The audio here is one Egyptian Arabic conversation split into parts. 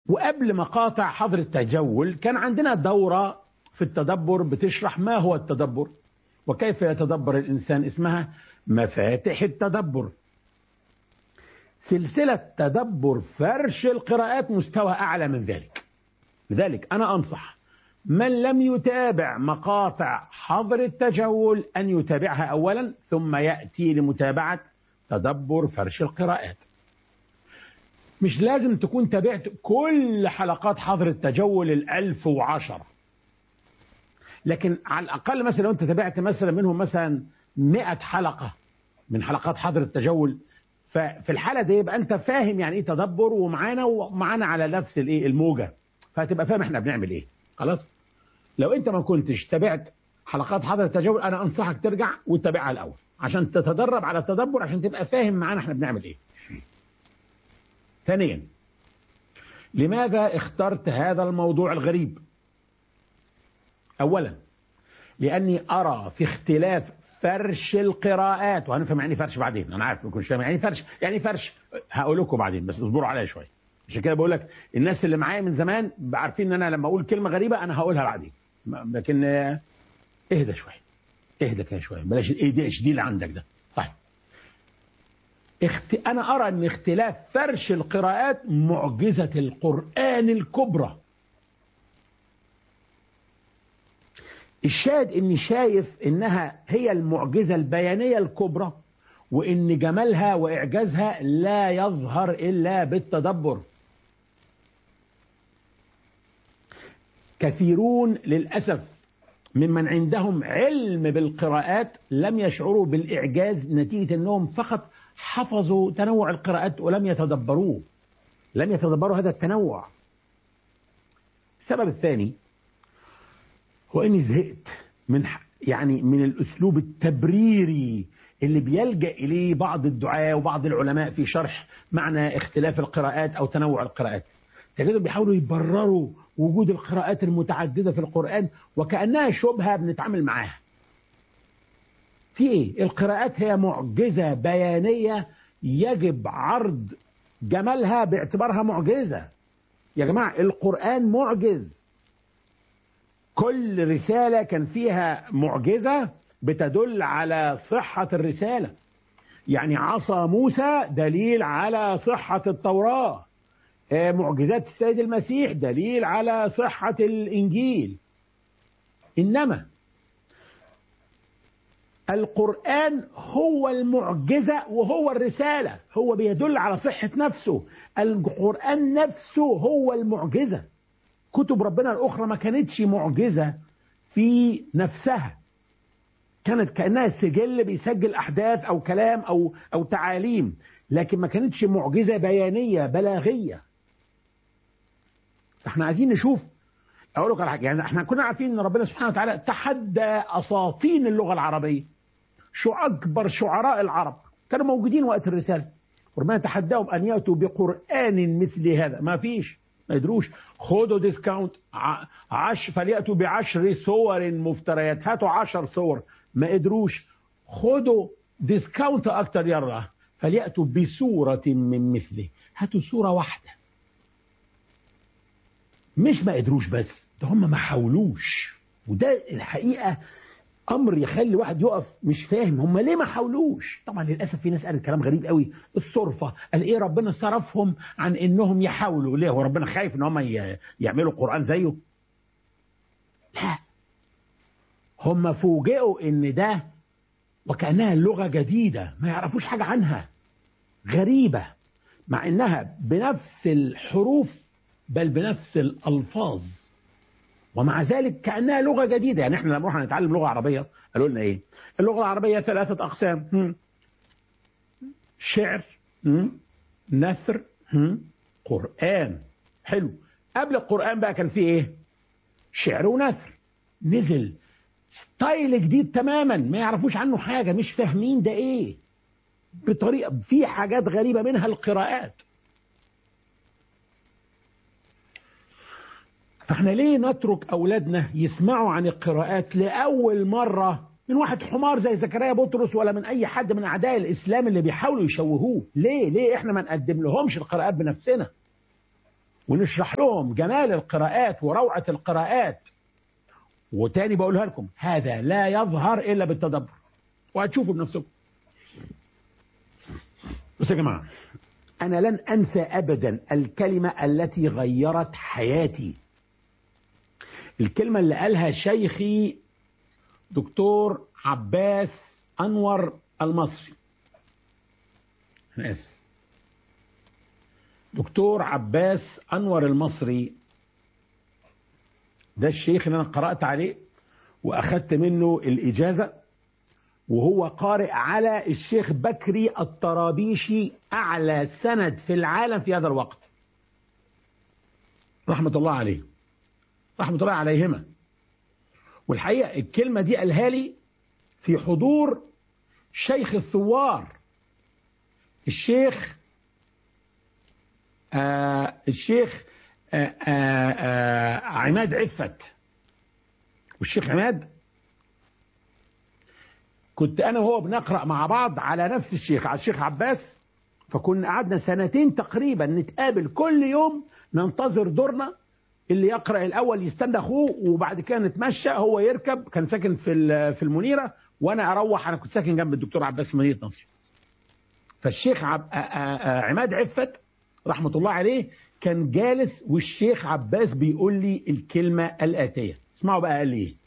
وقبل مقاطع حظر التجول كان عندنا دورة في التدبر بتشرح ما هو التدبر وكيف يتدبر الإنسان اسمها مفاتح التدبر سلسلة تدبر فرش القراءات مستوى أعلى من ذلك لذلك أنا أنصح من لم يتابع مقاطع حظر التجول أن يتابعها أولا ثم يأتي لمتابعة تدبر فرش القراءات مش لازم تكون تابعت كل حلقات حظر التجول الألف وعشرة لكن على الأقل مثلا لو أنت تابعت مثلا منهم مثلا مئة حلقة من حلقات حظر التجول ففي الحالة دي يبقى أنت فاهم يعني إيه تدبر ومعانا ومعانا على نفس الإيه الموجة فهتبقى فاهم إحنا بنعمل إيه خلاص لو أنت ما كنتش تابعت حلقات حظر التجول أنا أنصحك ترجع وتتابعها الأول عشان تتدرب على التدبر عشان تبقى فاهم معانا إحنا بنعمل إيه ثانيا لماذا اخترت هذا الموضوع الغريب اولا لاني ارى في اختلاف فرش القراءات وهنفهم يعني فرش بعدين انا عارف ما فاهم يعني فرش يعني فرش هقول لكم بعدين بس اصبروا عليا شويه عشان كده بقول لك الناس اللي معايا من زمان عارفين ان انا لما اقول كلمه غريبه انا هقولها بعدين لكن اهدى شويه اهدى كده شويه بلاش الاي دي اتش دي اللي عندك ده طيب اخت... أنا أرى أن اختلاف فرش القراءات معجزة القرآن الكبرى الشاهد اني شايف انها هي المعجزة البيانية الكبرى وان جمالها واعجازها لا يظهر الا بالتدبر كثيرون للاسف ممن عندهم علم بالقراءات لم يشعروا بالاعجاز نتيجة انهم فقط حفظوا تنوع القراءات ولم يتدبروه لم يتدبروا هذا التنوع السبب الثاني هو اني زهقت من يعني من الاسلوب التبريري اللي بيلجا اليه بعض الدعاة وبعض العلماء في شرح معنى اختلاف القراءات او تنوع القراءات تجدهم بيحاولوا يبرروا وجود القراءات المتعدده في القران وكانها شبهه بنتعامل معاها في ايه القراءات هي معجزه بيانيه يجب عرض جمالها باعتبارها معجزه يا جماعه القران معجز كل رساله كان فيها معجزه بتدل على صحه الرساله يعني عصا موسى دليل على صحه التوراه معجزات السيد المسيح دليل على صحه الانجيل انما القرآن هو المعجزة وهو الرسالة هو بيدل على صحة نفسه القرآن نفسه هو المعجزة كتب ربنا الأخرى ما كانتش معجزة في نفسها كانت كأنها سجل بيسجل أحداث أو كلام أو أو تعاليم لكن ما كانتش معجزة بيانية بلاغية احنا عايزين نشوف اقول لك على حاجه يعني احنا كنا عارفين ان ربنا سبحانه وتعالى تحدى اساطين اللغه العربيه شو اكبر شعراء العرب كانوا موجودين وقت الرساله وربنا تحداهم ان ياتوا بقران مثل هذا ما فيش ما يدروش خدوا ديسكاونت عش فلياتوا بعشر صور مفتريات هاتوا عشر صور ما قدروش خدوا ديسكاونت اكتر يلا فلياتوا بسوره من مثله هاتوا سوره واحده مش ما قدروش بس ده هم ما حاولوش وده الحقيقه امر يخلي واحد يقف مش فاهم هم ليه ما حاولوش طبعا للاسف في ناس قالت كلام غريب قوي الصرفه قال ايه ربنا صرفهم عن انهم يحاولوا ليه هو ربنا خايف ان هم يعملوا قران زيه لا هم فوجئوا ان ده وكانها لغه جديده ما يعرفوش حاجه عنها غريبه مع انها بنفس الحروف بل بنفس الالفاظ ومع ذلك كانها لغه جديده يعني احنا لما رحنا نتعلم لغه عربيه قالوا لنا ايه اللغه العربيه ثلاثه اقسام هم. شعر هم. نثر هم. قران حلو قبل القران بقى كان في ايه شعر ونثر نزل ستايل جديد تماما ما يعرفوش عنه حاجه مش فاهمين ده ايه بطريقه في حاجات غريبه منها القراءات فاحنا ليه نترك اولادنا يسمعوا عن القراءات لاول مره من واحد حمار زي زكريا بطرس ولا من اي حد من اعداء الاسلام اللي بيحاولوا يشوهوه ليه ليه احنا ما نقدم لهمش القراءات بنفسنا ونشرح لهم جمال القراءات وروعة القراءات وتاني بقولها لكم هذا لا يظهر إلا بالتدبر وهتشوفوا بنفسكم بصوا يا جماعة أنا لن أنسى أبدا الكلمة التي غيرت حياتي الكلمة اللي قالها شيخي دكتور عباس أنور المصري أنا آسف دكتور عباس أنور المصري ده الشيخ اللي أنا قرأت عليه وأخدت منه الإجازة وهو قارئ على الشيخ بكري الطرابيشي أعلى سند في العالم في هذا الوقت رحمة الله عليه رحمة الله عليهما والحقيقة الكلمة دي قالها لي في حضور شيخ الثوار الشيخ آه الشيخ آه آه آه عماد عفت والشيخ عماد كنت انا وهو بنقرا مع بعض على نفس الشيخ على الشيخ عباس فكنا قعدنا سنتين تقريبا نتقابل كل يوم ننتظر دورنا اللي يقرا الاول يستنى اخوه وبعد كده نتمشى هو يركب كان ساكن في في المنيره وانا اروح انا كنت ساكن جنب الدكتور عباس في مدينه نصر فالشيخ عب... عماد عفت رحمه الله عليه كان جالس والشيخ عباس بيقول لي الكلمه الاتيه اسمعوا بقى قال لي ايه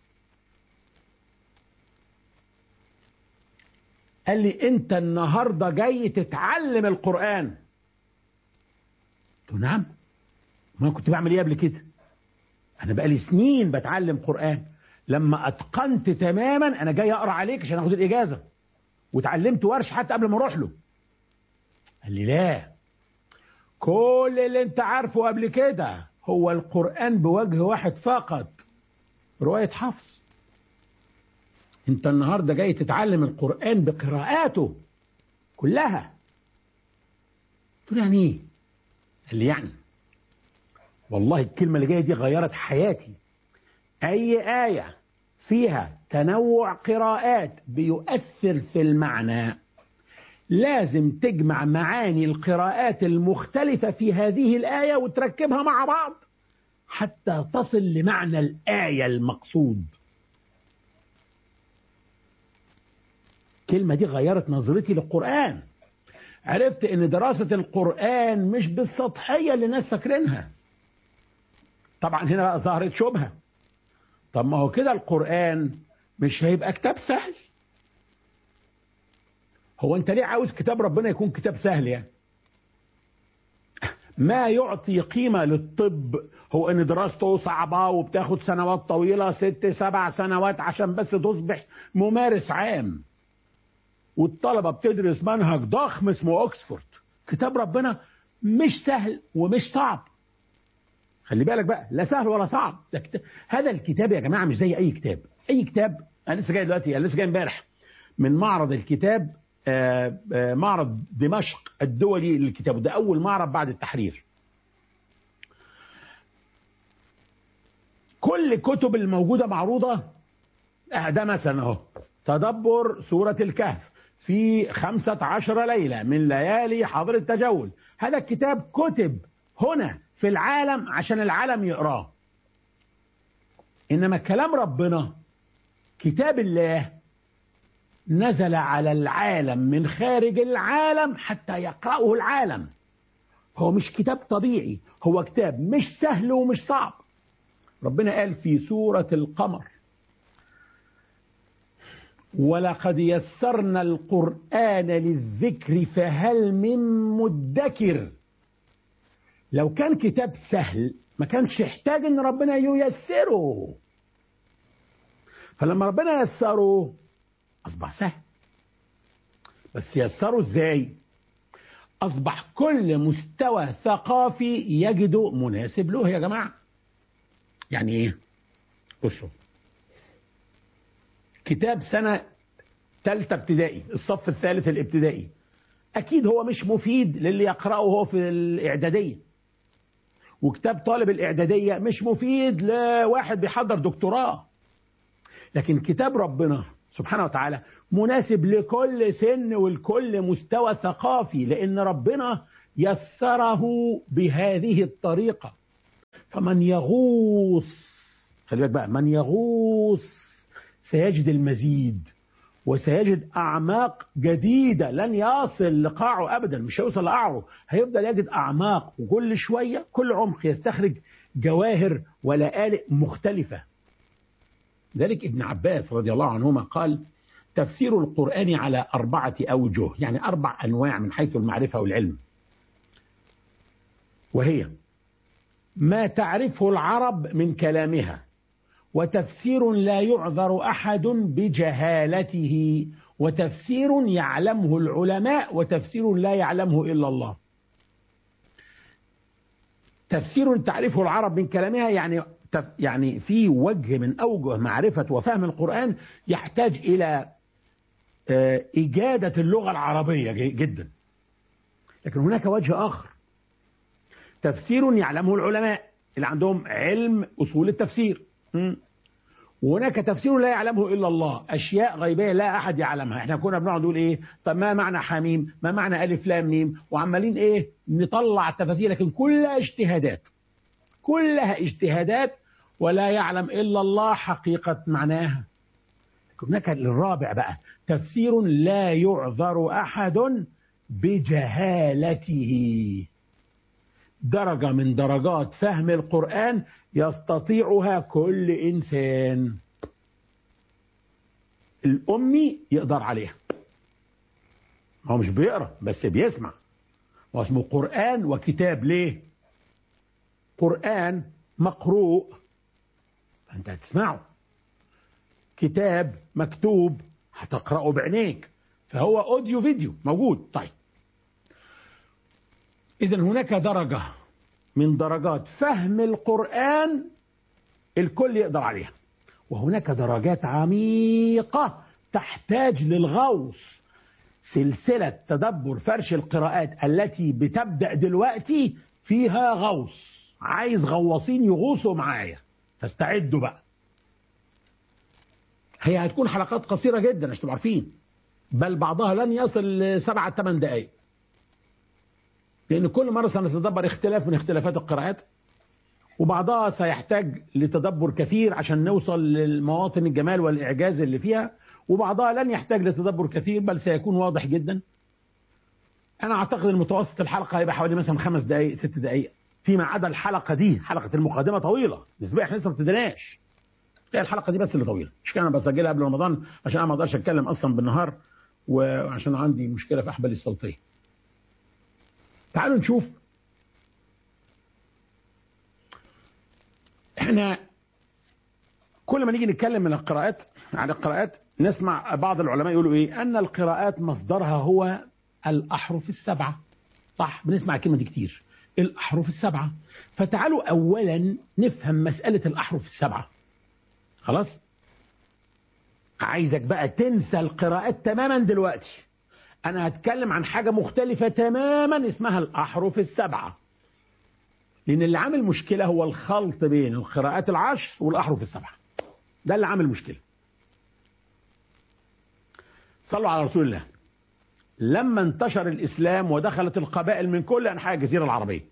قال لي انت النهارده جاي تتعلم القران قلت له نعم ما انا كنت بعمل ايه قبل كده انا بقالي سنين بتعلم قران لما اتقنت تماما انا جاي اقرا عليك عشان اخد الاجازه وتعلمت ورش حتى قبل ما اروح له قال لي لا كل اللي انت عارفه قبل كده هو القران بوجه واحد فقط روايه حفص انت النهارده جاي تتعلم القران بقراءاته كلها قلت له يعني ايه قال لي يعني والله الكلمه اللي جايه دي غيرت حياتي اي ايه فيها تنوع قراءات بيؤثر في المعنى لازم تجمع معاني القراءات المختلفه في هذه الايه وتركبها مع بعض حتى تصل لمعنى الايه المقصود الكلمة دي غيرت نظرتي للقرآن عرفت ان دراسة القرآن مش بالسطحية اللي الناس فاكرينها طبعا هنا بقى ظهرت شبهة طب ما هو كده القرآن مش هيبقى كتاب سهل هو انت ليه عاوز كتاب ربنا يكون كتاب سهل يعني ما يعطي قيمة للطب هو ان دراسته صعبة وبتاخد سنوات طويلة ست سبع سنوات عشان بس تصبح ممارس عام والطلبة بتدرس منهج ضخم اسمه اوكسفورد كتاب ربنا مش سهل ومش صعب خلي بالك بقى لا سهل ولا صعب ده كتاب. هذا الكتاب يا جماعة مش زي أي كتاب أي كتاب أنا لسه جاي دلوقتي أنا لسه جاي امبارح من معرض الكتاب آآ آآ معرض دمشق الدولي للكتاب ده أول معرض بعد التحرير كل الكتب الموجودة معروضة ده مثلا اهو تدبر سورة الكهف في خمسة عشر ليلة من ليالي حضر التجول هذا الكتاب كتب هنا في العالم عشان العالم يقراه إنما كلام ربنا كتاب الله نزل على العالم من خارج العالم حتى يقرأه العالم هو مش كتاب طبيعي هو كتاب مش سهل ومش صعب ربنا قال في سورة القمر ولقد يسرنا القرآن للذكر فهل من مدكر لو كان كتاب سهل ما كانش يحتاج ان ربنا ييسره فلما ربنا يسره اصبح سهل بس يسره ازاي اصبح كل مستوى ثقافي يجده مناسب له يا جماعه يعني ايه بصوا كتاب سنة ثالثة ابتدائي الصف الثالث الابتدائي أكيد هو مش مفيد للي يقرأه هو في الإعدادية وكتاب طالب الإعدادية مش مفيد لواحد بيحضر دكتوراه لكن كتاب ربنا سبحانه وتعالى مناسب لكل سن ولكل مستوى ثقافي لأن ربنا يسره بهذه الطريقة فمن يغوص خلي بالك بقى من يغوص سيجد المزيد وسيجد أعماق جديدة لن يصل لقاعه أبدا مش هيوصل لقاعه هيفضل يجد أعماق وكل شوية كل عمق يستخرج جواهر ولآلئ مختلفة ذلك ابن عباس رضي الله عنهما قال تفسير القرآن على أربعة أوجه يعني أربع أنواع من حيث المعرفة والعلم وهي ما تعرفه العرب من كلامها وتفسير لا يعذر أحد بجهالته وتفسير يعلمه العلماء وتفسير لا يعلمه إلا الله تفسير تعرفه العرب من كلامها يعني يعني في وجه من أوجه معرفة وفهم القرآن يحتاج إلى إجادة اللغة العربية جدا لكن هناك وجه آخر تفسير يعلمه العلماء اللي عندهم علم أصول التفسير وهناك تفسير لا يعلمه إلا الله أشياء غيبية لا أحد يعلمها احنا كنا بنقعد نقول إيه طب ما معنى حميم ما معنى ألف لام ميم وعمالين إيه نطلع تفاسير لكن كلها اجتهادات كلها اجتهادات ولا يعلم إلا الله حقيقة معناها هناك الرابع بقى تفسير لا يعذر أحد بجهالته درجة من درجات فهم القرآن يستطيعها كل إنسان الأمي يقدر عليها هو مش بيقرأ بس بيسمع هو اسمه قرآن وكتاب ليه قرآن مقروء فأنت هتسمعه كتاب مكتوب هتقرأه بعينيك فهو أوديو فيديو موجود طيب إذا هناك درجة من درجات فهم القرآن الكل يقدر عليها وهناك درجات عميقة تحتاج للغوص سلسلة تدبر فرش القراءات التي بتبدأ دلوقتي فيها غوص عايز غواصين يغوصوا معايا فاستعدوا بقى هي هتكون حلقات قصيرة جدا عشان تبقوا عارفين بل بعضها لن يصل لسبعة ثمان دقائق لأن كل مرة سنتدبر اختلاف من اختلافات القراءات وبعضها سيحتاج لتدبر كثير عشان نوصل للمواطن الجمال والإعجاز اللي فيها وبعضها لن يحتاج لتدبر كثير بل سيكون واضح جدا أنا أعتقد المتوسط الحلقة هيبقى حوالي مثلا خمس دقائق ست دقائق فيما عدا الحلقة دي حلقة المقدمة طويلة نسبيا احنا لسه ما ابتديناش هي الحلقة دي بس اللي طويلة مش كان انا بسجلها قبل رمضان عشان انا ما اقدرش اتكلم اصلا بالنهار وعشان عندي مشكلة في احبالي الصوتية تعالوا نشوف احنا كل ما نيجي نتكلم من القراءات عن القراءات نسمع بعض العلماء يقولوا ايه ان القراءات مصدرها هو الاحرف السبعة صح بنسمع الكلمة دي كتير الأحرف السبعة فتعالوا أولا نفهم مسألة الأحرف السبعة خلاص عايزك بقى تنسى القراءات تماما دلوقتي أنا هتكلم عن حاجة مختلفة تماما اسمها الأحرف السبعة لأن اللي عامل مشكلة هو الخلط بين القراءات العشر والأحرف السبعة ده اللي عامل مشكلة صلوا على رسول الله لما انتشر الإسلام ودخلت القبائل من كل أنحاء الجزيرة العربية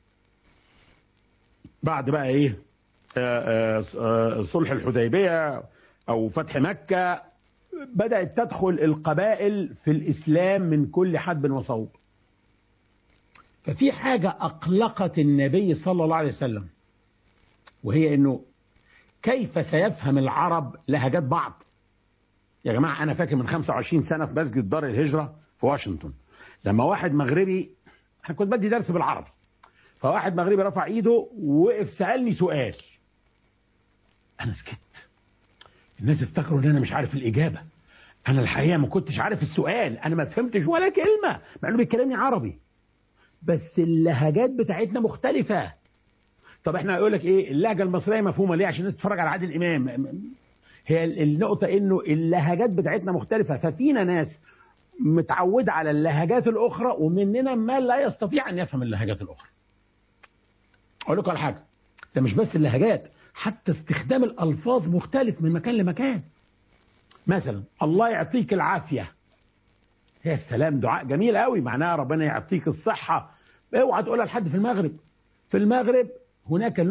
بعد بقى إيه آآ آآ صلح الحديبية أو فتح مكة بدأت تدخل القبائل في الإسلام من كل حدب وصوب ففي حاجة أقلقت النبي صلى الله عليه وسلم وهي أنه كيف سيفهم العرب لهجات بعض يا جماعة أنا فاكر من 25 سنة في مسجد دار الهجرة في واشنطن لما واحد مغربي انا كنت بدي درس بالعربي فواحد مغربي رفع ايده ووقف سالني سؤال انا سكت الناس افتكروا ان انا مش عارف الاجابه انا الحقيقه ما كنتش عارف السؤال انا ما فهمتش ولا كلمه مع انه بيتكلمني عربي بس اللهجات بتاعتنا مختلفه طب احنا يقول لك ايه اللهجه المصريه مفهومه ليه عشان الناس تتفرج على عادل امام هي النقطه انه اللهجات بتاعتنا مختلفه ففينا ناس متعود على اللهجات الأخرى ومننا ما لا يستطيع أن يفهم اللهجات الأخرى أقول لكم على حاجة ده مش بس اللهجات حتى استخدام الألفاظ مختلف من مكان لمكان مثلا الله يعطيك العافية يا سلام دعاء جميل قوي معناها ربنا يعطيك الصحة اوعى تقولها لحد في المغرب في المغرب هناك